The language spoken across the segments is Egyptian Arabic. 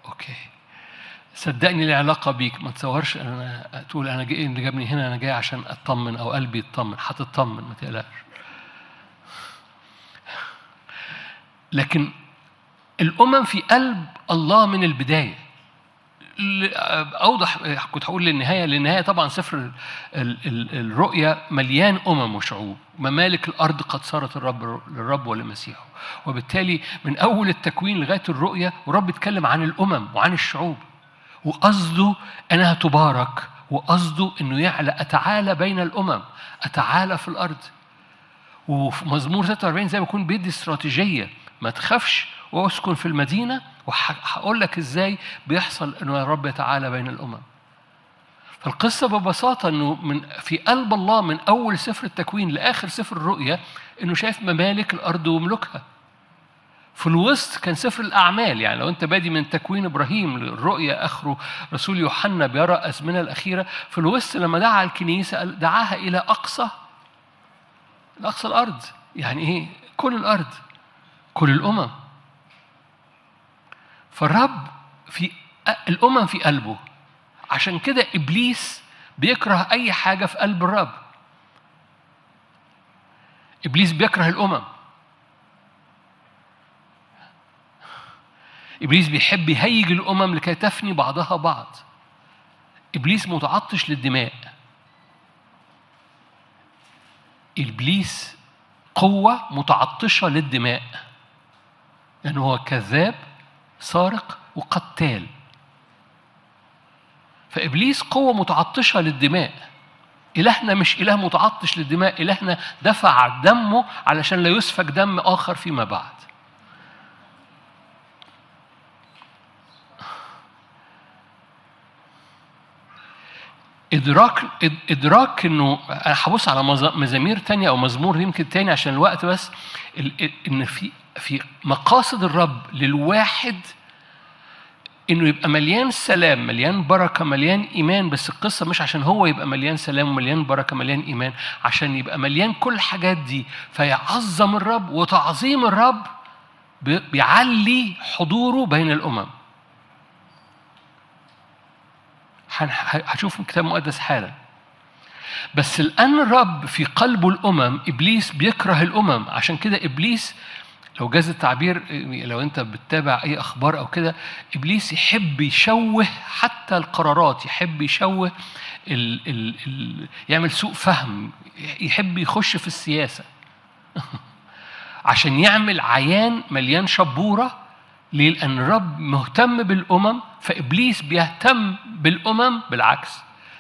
اوكي صدقني لي علاقة بيك ما تصورش انا تقول انا جاي اللي جابني هنا انا جاي عشان اطمن او قلبي يطمن هتطمن ما تقلقش لكن الامم في قلب الله من البدايه ل- اوضح كنت هقول للنهايه للنهايه طبعا سفر ال- ال- الرؤيا مليان امم وشعوب ممالك الارض قد صارت الرب للرب ولمسيحه وبالتالي من اول التكوين لغايه الرؤيا والرب اتكلم عن الامم وعن الشعوب وقصده انها تبارك وقصده انه يعلى اتعالى بين الامم اتعالى في الارض وفي مزمور 43 زي ما يكون بيدي استراتيجيه ما تخافش واسكن في المدينه وهقول لك ازاي بيحصل انه الرب يتعالى بين الامم فالقصة ببساطة انه من في قلب الله من اول سفر التكوين لاخر سفر الرؤيا انه شايف ممالك الارض وملوكها. في الوسط كان سفر الاعمال يعني لو انت بادي من تكوين ابراهيم للرؤيا اخره رسول يوحنا بيرى الازمنه الاخيره في الوسط لما دعا الكنيسه قال- دعاها الى اقصى اقصى الارض يعني ايه؟ كل الارض كل الامم فالرب في الامم في قلبه عشان كده ابليس بيكره اي حاجه في قلب الرب ابليس بيكره الامم ابليس بيحب يهيج الامم لكي تفني بعضها بعض ابليس متعطش للدماء ابليس قوه متعطشه للدماء لانه هو كذاب سارق وقتال فابليس قوه متعطشه للدماء الهنا مش اله متعطش للدماء الهنا دفع دمه علشان لا يسفك دم اخر فيما بعد ادراك ادراك انه انا هبص على مز- مزامير تانية او مزمور يمكن تاني عشان الوقت بس ال- ان في في مقاصد الرب للواحد انه يبقى مليان سلام مليان بركه مليان ايمان بس القصه مش عشان هو يبقى مليان سلام ومليان بركه مليان ايمان عشان يبقى مليان كل الحاجات دي فيعظم الرب وتعظيم الرب بي- بيعلي حضوره بين الامم هن- ه- هشوف الكتاب المقدس حالا بس لأن الرب في قلبه الأمم إبليس بيكره الأمم عشان كده إبليس لو جاز التعبير لو أنت بتتابع أي أخبار أو كده إبليس يحب يشوه حتى القرارات يحب يشوه ال ال ال يعمل سوء فهم يحب يخش في السياسة عشان يعمل عيان مليان شبورة ليه؟ لأن الرب مهتم بالأمم فإبليس بيهتم بالأمم بالعكس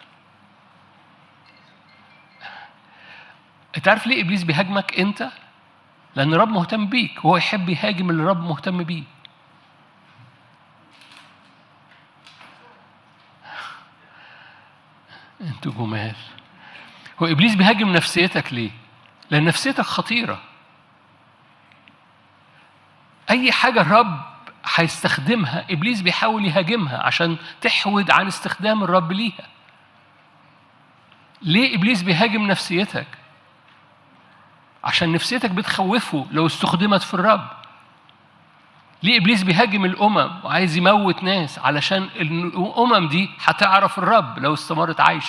أنت عارف ليه إبليس بيهاجمك أنت؟ لأن الرب مهتم بيك وهو يحب يهاجم اللي الرب مهتم بيه انتوا جمال هو ابليس بيهاجم نفسيتك ليه؟ لان نفسيتك خطيره اي حاجه الرب هيستخدمها ابليس بيحاول يهاجمها عشان تحود عن استخدام الرب ليها ليه ابليس بيهاجم نفسيتك عشان نفسيتك بتخوفه لو استخدمت في الرب ليه ابليس بيهاجم الامم وعايز يموت ناس علشان الامم دي هتعرف الرب لو استمرت عايشه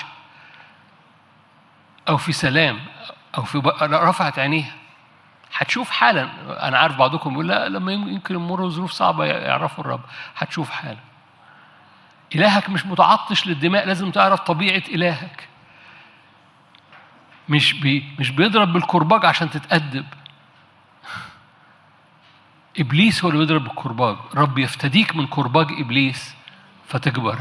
او في سلام او في ب- رفعت عينيها هتشوف حالا انا عارف بعضكم يقول لا لما يمكن يمروا ظروف صعبه يعرفوا الرب هتشوف حالا الهك مش متعطش للدماء لازم تعرف طبيعه الهك مش بي مش بيضرب بالكرباج عشان تتأدب ابليس هو اللي بيضرب بالكرباج رب يفتديك من كرباج ابليس فتكبر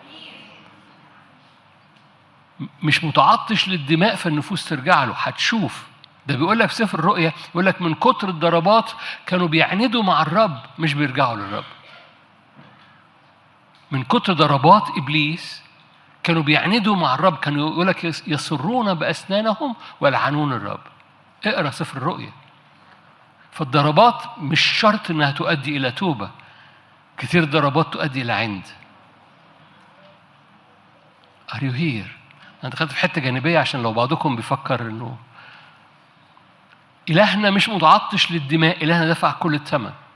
م- مش متعطش للدماء فالنفوس ترجع له هتشوف ده بيقول لك في سفر الرؤيا يقول لك من كتر الضربات كانوا بيعندوا مع الرب مش بيرجعوا للرب من كتر ضربات ابليس كانوا بيعندوا مع الرب كانوا يقول لك يس- يصرون باسنانهم ويلعنون الرب اقرا سفر الرؤيا فالضربات مش شرط انها تؤدي الى توبه كتير ضربات تؤدي الى عند Are you here؟ أنا دخلت في حتة جانبية عشان لو بعضكم بيفكر إنه إلهنا مش متعطش للدماء إلهنا دفع كل الثمن